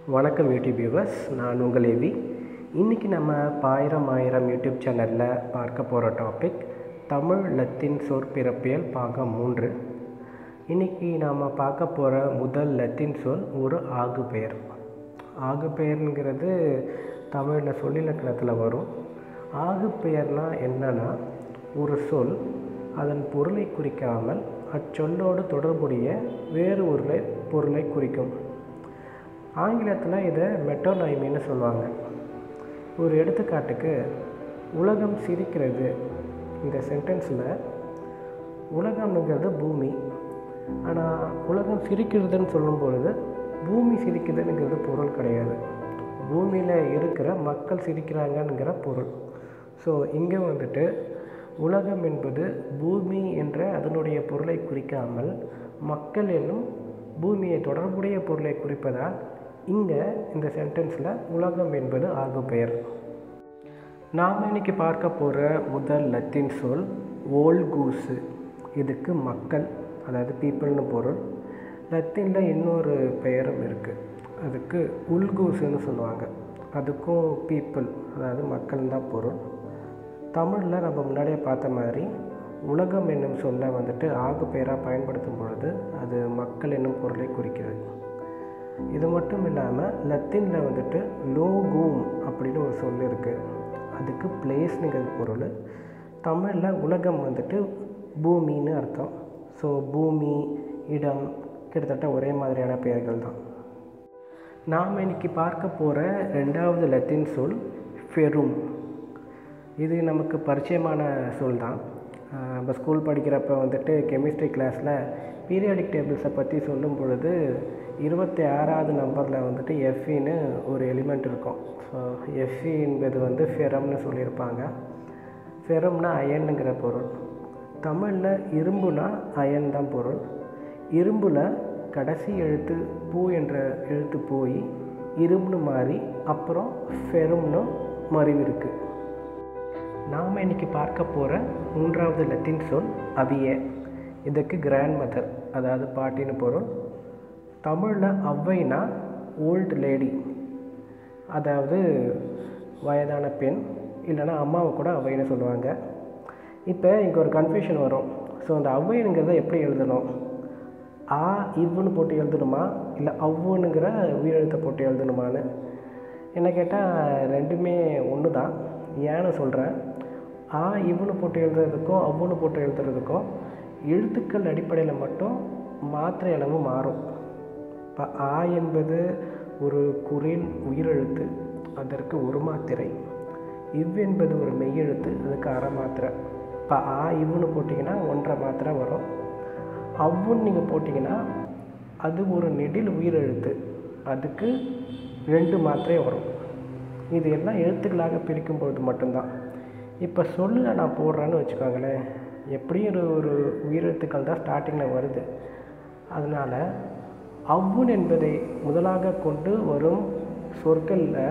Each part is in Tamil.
வணக்கம் யூடியூப் வியூவர்ஸ் நான் உங்கள் எவி இன்றைக்கி நம்ம பாயிரம் ஆயிரம் யூடியூப் சேனலில் பார்க்க போகிற டாபிக் தமிழ் லத்தீன் சொற்பிறப்பியல் பாகம் மூன்று இன்றைக்கி நாம் பார்க்க போகிற முதல் லத்தீன் சொல் ஒரு ஆகு பெயர் ஆகு பெயருங்கிறது தமிழில் சொல்லிலக்கணத்தில் வரும் ஆகு பெயர்னால் என்னன்னா ஒரு சொல் அதன் பொருளை குறிக்காமல் அச்சொல்லோடு தொடர்புடைய வேறு ஒரு பொருளை குறிக்கும் ஆங்கிலத்தில் இதை மெட்டோனைமின்னு சொல்லுவாங்க ஒரு எடுத்துக்காட்டுக்கு உலகம் சிரிக்கிறது இந்த சென்டென்ஸில் உலகம்ங்கிறது பூமி ஆனால் உலகம் சிரிக்கிறதுன்னு சொல்லும் பொழுது பூமி சிரிக்குதுங்கிறது பொருள் கிடையாது பூமியில் இருக்கிற மக்கள் சிரிக்கிறாங்கங்கிற பொருள் ஸோ இங்கே வந்துட்டு உலகம் என்பது பூமி என்ற அதனுடைய பொருளை குறிக்காமல் மக்கள் என்னும் பூமியை தொடர்புடைய பொருளை குறிப்பதால் இங்கே இந்த சென்டென்ஸில் உலகம் என்பது ஆகு பெயர் நாம் இன்னைக்கு பார்க்க போகிற முதல் லத்தீன் சொல் ஓல்கூசு இதுக்கு மக்கள் அதாவது பீப்புள்னு பொருள் லத்தீனில் இன்னொரு பெயரும் இருக்குது அதுக்கு உல்கூசுன்னு சொல்லுவாங்க அதுக்கும் பீப்புள் அதாவது மக்கள் தான் பொருள் தமிழில் நம்ம முன்னாடியே பார்த்த மாதிரி உலகம் என்னும் சொல்ல வந்துட்டு ஆகு பெயராக பயன்படுத்தும் பொழுது அது மக்கள் என்னும் பொருளை குறிக்கிறது இது மட்டும் இல்லாமல் லத்தீனில் வந்துட்டு லோகூம் அப்படின்னு ஒரு சொல் இருக்குது அதுக்கு பிளேஸ்னுங்கிறது பொருள் தமிழில் உலகம் வந்துட்டு பூமின்னு அர்த்தம் ஸோ பூமி இடம் கிட்டத்தட்ட ஒரே மாதிரியான பெயர்கள் தான் நாம் இன்னைக்கு பார்க்க போகிற ரெண்டாவது லத்தீன் சொல் ஃபெரும் இது நமக்கு பரிச்சயமான சொல் தான் நம்ம ஸ்கூல் படிக்கிறப்ப வந்துட்டு கெமிஸ்ட்ரி கிளாஸில் பீரியாடிக் டேபிள்ஸை பற்றி சொல்லும் பொழுது இருபத்தி ஆறாவது நம்பரில் வந்துட்டு எஃப்இன்னு ஒரு எலிமெண்ட் இருக்கும் ஸோ எஃப்இ என்பது வந்து ஃபெரம்னு சொல்லியிருப்பாங்க ஃபெரம்னா அயனுங்கிற பொருள் தமிழில் இரும்புனா அயன் தான் பொருள் இரும்பில் கடைசி எழுத்து பூ என்ற எழுத்து போய் இரும்புன்னு மாறி அப்புறம் ஃபெரும்னு மறிவிருக்கு நாம் இன்னைக்கு பார்க்க போகிற மூன்றாவது லத்தீன் சொல் அவிய இதுக்கு கிராண்ட் மதர் அதாவது பாட்டின்னு பொருள் தமிழில் ஔவைனா ஓல்டு லேடி அதாவது வயதான பெண் இல்லைன்னா அம்மாவை கூட ஔவைன்னு சொல்லுவாங்க இப்போ இங்கே ஒரு கன்ஃபியூஷன் வரும் ஸோ அந்த ஔவைனுங்கிறத எப்படி எழுதணும் ஆ இவ்வுன்னு போட்டு எழுதணுமா இல்லை அவ்வுனுங்கிற உயிரெழுத்தை போட்டு எழுதணுமான்னு என்ன கேட்டால் ரெண்டுமே ஒன்று தான் ஏன்னு சொல்கிறேன் ஆ இவ்வுன்னு போட்டு எழுதுறதுக்கும் அவ்வுன்னு போட்டு எழுதுறதுக்கும் எழுத்துக்கள் அடிப்படையில் மட்டும் மாத்திரை அளவு மாறும் இப்போ ஆ என்பது ஒரு குரில் உயிரெழுத்து அதற்கு ஒரு மாத்திரை இவ் என்பது ஒரு மெய்யெழுத்து அதுக்கு அரை மாத்திரை இப்போ ஆ இவ்வுன்னு போட்டிங்கன்னா ஒன்றரை மாத்திரை வரும் அவ்வுன்னு நீங்கள் போட்டிங்கன்னா அது ஒரு நெடில் உயிரெழுத்து அதுக்கு ரெண்டு மாத்திரை வரும் இது எல்லாம் எழுத்துக்களாக பிரிக்கும் பொழுது மட்டும்தான் இப்போ சொல்ல நான் போடுறேன்னு வச்சுக்கோங்களேன் எப்படியும் ஒரு ஒரு உயிரெழுத்துக்கள் தான் ஸ்டார்டிங்கில் வருது அதனால் அவ்வுன் என்பதை முதலாக கொண்டு வரும் சொற்களில்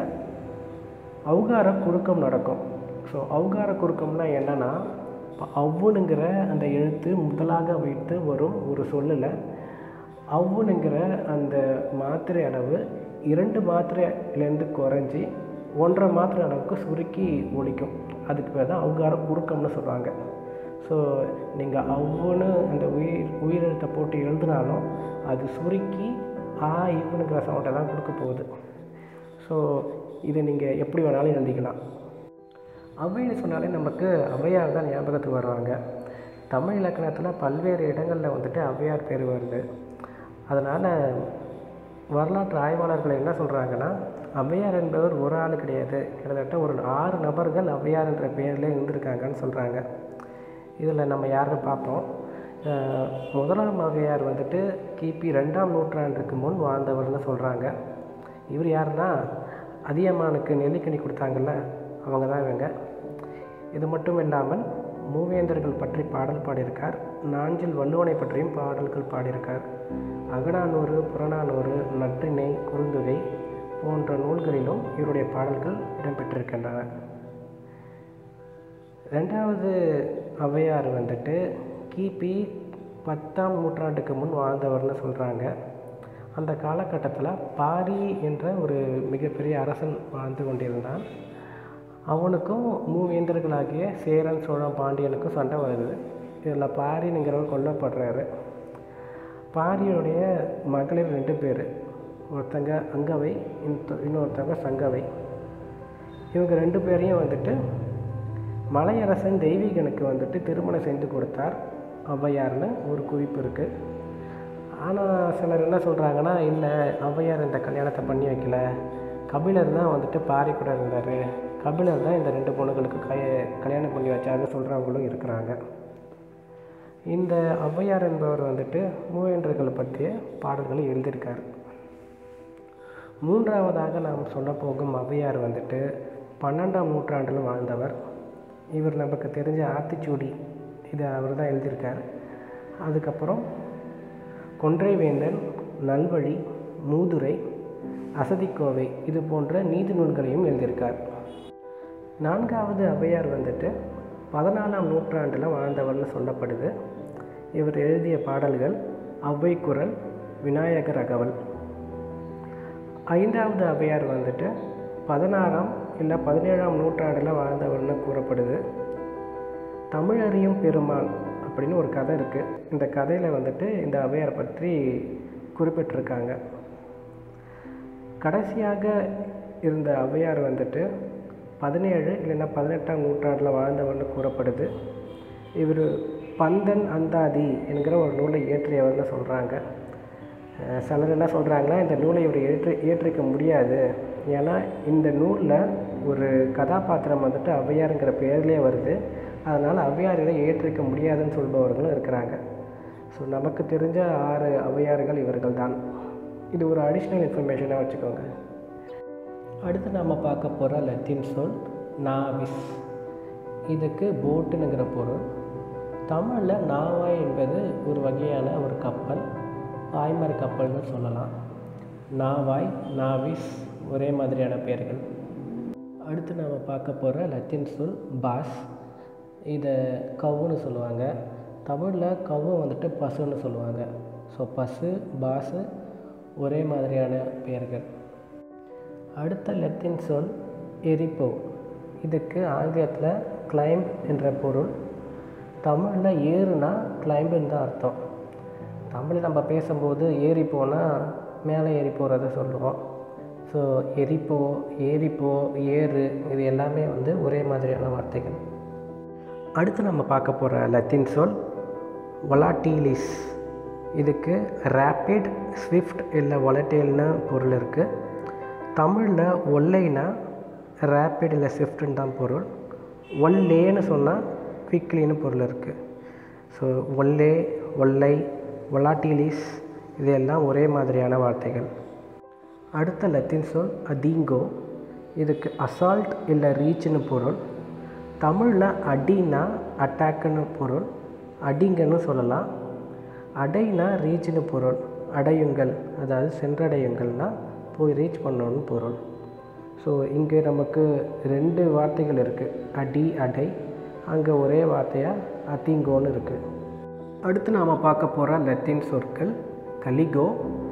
அவுகார குறுக்கம் நடக்கும் ஸோ அவுகார குறுக்கம்னா என்னென்னா இப்போ அவ்வுனுங்கிற அந்த எழுத்து முதலாக வைத்து வரும் ஒரு சொல்லில் அவ்வுனுங்கிற அந்த மாத்திரை அளவு இரண்டு மாத்திரையிலேருந்து குறைஞ்சி ஒன்றரை மாத்திரை அளவுக்கு சுருக்கி ஒழிக்கும் அதுக்கு பேர் தான் அவுகார குறுக்கம்னு சொல்கிறாங்க ஸோ நீங்கள் அவ்வுன்னு அந்த உயிர் உயிரெழுத்தை போட்டு எழுதினாலும் அது சுருக்கி ஆ இவனுங்கிற சவுண்டை தான் கொடுக்க போகுது ஸோ இதை நீங்கள் எப்படி வேணாலும் எழுதிக்கலாம் ஔவைன்னு சொன்னாலே நமக்கு ஔவையார் தான் ஞாபகத்துக்கு வருவாங்க தமிழ் இலக்கணத்தில் பல்வேறு இடங்களில் வந்துட்டு ஔவையார் பேர் வருது அதனால் வரலாற்று ஆய்வாளர்கள் என்ன சொல்கிறாங்கன்னா ஔவையார் என்பவர் ஒரு ஆள் கிடையாது கிட்டத்தட்ட ஒரு ஆறு நபர்கள் ஔவையார் என்ற பெயரில் இருந்திருக்காங்கன்னு சொல்கிறாங்க இதில் நம்ம யாருன்னு பார்ப்போம் முதலாம் ஔவையார் வந்துட்டு கிபி ரெண்டாம் நூற்றாண்டுக்கு முன் வாழ்ந்தவர்னு சொல்கிறாங்க இவர் யாருன்னா அதியமானுக்கு நெல்லிக்கனி கொடுத்தாங்கல்ல அவங்க தான் இவங்க இது மட்டும் இல்லாமல் மூவேந்தர்கள் பற்றி பாடல் பாடியிருக்கார் நாஞ்சில் வள்ளுவனை பற்றியும் பாடல்கள் பாடியிருக்கார் அகநானூறு புறநானூறு நற்றிணை குறுந்தொகை போன்ற நூல்களிலும் இவருடைய பாடல்கள் இடம்பெற்றிருக்கின்றன ரெண்டாவது ஔவையார் வந்துட்டு கிபி பத்தாம் நூற்றாண்டுக்கு முன் வாழ்ந்தவர்னு சொல்கிறாங்க அந்த காலகட்டத்தில் பாரி என்ற ஒரு மிகப்பெரிய அரசன் வாழ்ந்து கொண்டிருந்தான் அவனுக்கும் மூவேந்தர்களாகிய சேரன் சோழன் பாண்டியனுக்கும் சண்டை வருது இதில் பாரினுங்கிறவர் கொல்லப்படுறாரு பாரியுடைய மகளிர் ரெண்டு பேர் ஒருத்தங்க அங்கவை இன்னொ- இன்னொருத்தவங்க சங்கவை இவங்க ரெண்டு பேரையும் வந்துட்டு மலையரசன் தெய்வீகனுக்கு வந்துட்டு திருமணம் செஞ்சு கொடுத்தார் ஔவையார்னு ஒரு குறிப்பு இருக்குது ஆனால் சிலர் என்ன சொல்கிறாங்கன்னா இல்லை ஔவையார் இந்த கல்யாணத்தை பண்ணி வைக்கல கபிலர் தான் வந்துட்டு பாரி கூட இருந்தார் கபிலர் தான் இந்த ரெண்டு பொண்ணுங்களுக்கு கய கல்யாணம் பண்ணி வச்சாருன்னு சொல்கிறவங்களும் இருக்கிறாங்க இந்த ஔவையார் என்பவர் வந்துட்டு மூவேந்தர்களை பற்றிய பாடல்களை எழுதியிருக்கார் மூன்றாவதாக நாம் சொல்ல போகும் ஔவையார் வந்துட்டு பன்னெண்டாம் நூற்றாண்டில் வாழ்ந்தவர் இவர் நமக்கு தெரிஞ்ச ஆத்திச்சூடி இதை அவர் தான் எழுதியிருக்கார் அதுக்கப்புறம் கொன்றைவேந்தன் நல்வழி மூதுரை அசதிக்கோவை இது போன்ற நீதி நூல்களையும் எழுதியிருக்கார் நான்காவது ஔவையார் வந்துட்டு பதினாலாம் நூற்றாண்டில் வாழ்ந்தவர்னு சொல்லப்படுது இவர் எழுதிய பாடல்கள் ஔவை குரல் விநாயகர் அகவல் ஐந்தாவது ஔவையார் வந்துட்டு பதினாறாம் இல்லை பதினேழாம் நூற்றாண்டில் வாழ்ந்தவர்னு கூறப்படுது தமிழறியும் பெருமான் அப்படின்னு ஒரு கதை இருக்குது இந்த கதையில் வந்துட்டு இந்த ஔவையார் பற்றி குறிப்பிட்டிருக்காங்க கடைசியாக இருந்த ஔவையார் வந்துட்டு பதினேழு இல்லைன்னா பதினெட்டாம் நூற்றாண்டில் வாழ்ந்தவர்னு கூறப்படுது இவர் பந்தன் அந்தாதி என்கிற ஒரு நூலை இயற்றியவர்னு சொல்கிறாங்க அஹ் சிலர் என்ன சொல்கிறாங்கன்னா இந்த நூலை இவர் ஏற்றி இயற்றிக்க முடியாது ஏன்னா இந்த நூலில் ஒரு கதாபாத்திரம் வந்துட்டு ஔவையாருங்கிற பேர்லேயே வருது அதனால் ஔவையார்களை ஏற்றிக்க முடியாதுன்னு சொல்பவர்களும் இருக்கிறாங்க ஸோ நமக்கு தெரிஞ்ச ஆறு ஔவையார்கள் இவர்கள் தான் இது ஒரு அடிஷ்னல் இன்ஃபர்மேஷனாக வச்சுக்கோங்க அடுத்து நாம் பார்க்க போகிற லத்தீன் சொல் நாவிஸ் இதுக்கு போட்டுனுங்கிற பொருள் தமிழில் நாவாய் என்பது ஒரு வகையான ஒரு கப்பல் பாய்மர கப்பல்னு சொல்லலாம் நாவாய் நாவிஸ் ஒரே மாதிரியான பெயர்கள் அடுத்து நாம் பார்க்க போகிற லத்தீன் சொல் பாஸ் இதை கவுன்னு சொல்லுவாங்க தமிழில் கவு வந்துட்டு பசுன்னு சொல்லுவாங்க ஸோ பசு பாசு ஒரே மாதிரியான பெயர்கள் அடுத்த லத்தீன் சொல் எரிப்போ இதுக்கு ஆங்கிலத்தில் கிளைம்ப் என்ற பொருள் தமிழில் ஏறுனா கிளைம்புன்னு தான் அர்த்தம் தமிழ் நம்ம பேசும்போது ஏறி போனால் மேலே ஏறி போகிறத சொல்லுவோம் ஸோ எரிப்போ ஏரிப்போ ஏறு இது எல்லாமே வந்து ஒரே மாதிரியான வார்த்தைகள் அடுத்து நம்ம பார்க்க போகிற லத்தீன் சொல் வொலாட்டிலிஸ் இதுக்கு ரேப்பிட் ஸ்விஃப்ட் இல்லை வொலட்டைல்னு பொருள் இருக்குது தமிழில் ஒல்லைனா ரேப்பிட் இல்லை ஸ்விஃப்ட்னு தான் பொருள் ஒல்லேன்னு சொன்னால் குவிக்லின்னு பொருள் இருக்குது ஸோ ஒல்லே ஒல்லை வொலாட்டிலிஸ் இது எல்லாம் ஒரே மாதிரியான வார்த்தைகள் அடுத்த லத்தீன் சொல் அதீங்கோ இதுக்கு அசால்ட் இல்லை ரீச்னு பொருள் தமிழில் அடினா அட்டாக்குன்னு பொருள் அடிங்கன்னு சொல்லலாம் அடைனா ரீச்னு பொருள் அடையுங்கள் அதாவது சென்றடையுங்கள்னா போய் ரீச் பண்ணணும்னு பொருள் ஸோ இங்கே நமக்கு ரெண்டு வார்த்தைகள் இருக்குது அடி அடை அங்கே ஒரே வார்த்தையாக அதிங்கோன்னு இருக்குது அடுத்து நாம் பார்க்க போகிற லத்தீன் சொற்கள் கலிகோ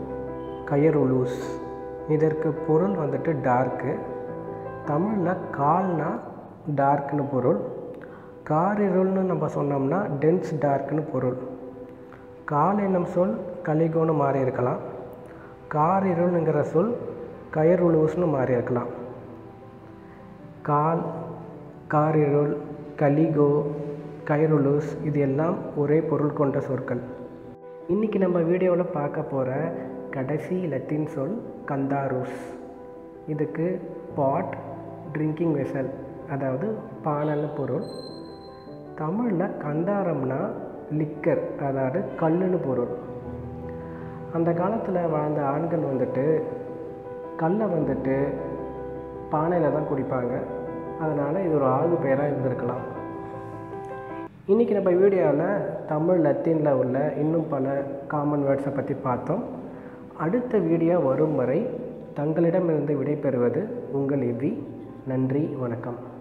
கயருலூஸ் இதற்கு பொருள் வந்துட்டு டார்க்கு தமிழில் கால்னா டார்க்னு பொருள் காரிருள்னு நம்ம சொன்னோம்னா டென்ஸ் டார்க்னு பொருள் கால் என்னும் சொல் கலிகோன்னு மாறி இருக்கலாம் காரிருள்ங்கிற சொல் கயருலூஸ்னு மாறி இருக்கலாம் கால் காரிருள் கலிகோ கைருலூஸ் இது எல்லாம் ஒரே பொருள் கொண்ட சொற்கள் இன்றைக்கி நம்ம வீடியோவில் பார்க்க போகிற கடைசி லத்தீன் சொல் கந்தாரூஸ் இதுக்கு பாட் ட்ரிங்கிங் வெசல் அதாவது பானல்னு பொருள் தமிழில் கந்தாரம்னா லிக்கர் அதாவது கல்லுன்னு பொருள் அந்த காலத்தில் வாழ்ந்த ஆண்கள் வந்துட்டு கல்லை வந்துட்டு பானையில் தான் குடிப்பாங்க அதனால் இது ஒரு ஆகு பெயராக இருந்திருக்கலாம் இன்றைக்கி நம்ம வீடியோவில் தமிழ் லத்தீனில் உள்ள இன்னும் பல காமன் வேர்ட்ஸை பற்றி பார்த்தோம் அடுத்த வீடியோ வரும் வரை தங்களிடமிருந்து விடைபெறுவது உங்கள் எவ்வி நன்றி வணக்கம்